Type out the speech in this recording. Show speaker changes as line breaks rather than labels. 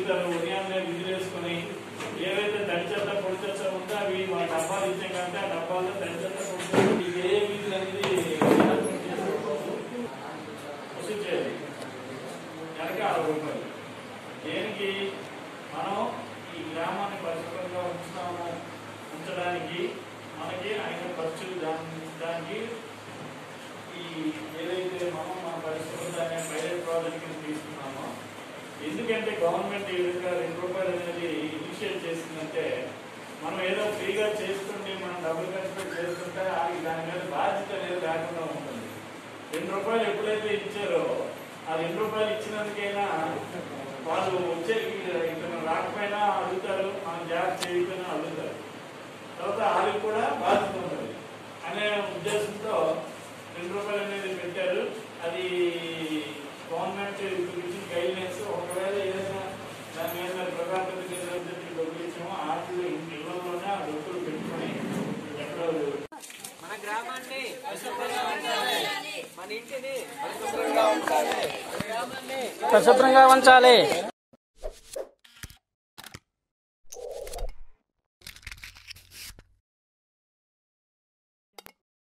తిరుగుతారు ఉదయాన్నే విధులేసుకుని ఏవైతే తడి చెత్త పొడి చెత్త ఉందో అవి మన డబ్బాలు ఇచ్చాం కాబట్టి ఆ డబ్బాల్లో తడి చెత్త పొడి చెత్త ఇది ఏ విధులు అనేది వసూలు చేయాలి నెలకి అరవై రూపాయలు దేనికి మనం ఈ గ్రామాన్ని పరిశుభ్రంగా ఉంచుతాము ఉంచడానికి మనకి ఆయన ఖర్చులు దాని దానికి ఈ ఏదైతే మనం మన పరిశుభ్రత అనే పైలట్ ప్రాజెక్ట్ కింద తీసుకున్నామో ఎందుకంటే గవర్నమెంట్ ఈ విధంగా రెండు రూపాయలు అనేది ఇనిషియేట్ చేసిందంటే మనం ఏదో ఫ్రీగా చేస్తుంటే మనం డబ్బులు ఖర్చు పెట్టి చేస్తుంటే అది దాని మీద బాధ్యత అనేది లేకుండా ఉంటుంది రెండు రూపాయలు ఎప్పుడైతే ఇచ్చారో ఆ రెండు రూపాయలు ఇచ్చినందుకైనా వాళ్ళు వచ్చే ఇతను రాకపోయినా అడుగుతారు మనం జాబ్ చేయకపోయినా అడుగుతారు తర్వాత వాళ్ళకి కూడా బాధ్యత ఉంటుంది అనే ఉద్దేశంతో రెండు రూపాయలు అనేది పెట్టారు అది గవర్నమెంట్ గురించి గైడ్లైన్స్ ఒకవేళ ఏదైనా దాని మీద ప్రభావిత డబ్బులు ఇచ్చామో ఆటలు ఇళ్లలోనే ఆ డబ్బులు పెట్టుకొని ఎక్కడో
మన గ్రామాన్ని పరిశుభ్రంగా ఉంచాలి మన ఇంటిని పరిశుభ్రంగా ఉంచాలి మన గ్రామాన్ని
పరిశుభ్రంగా ఉంచాలి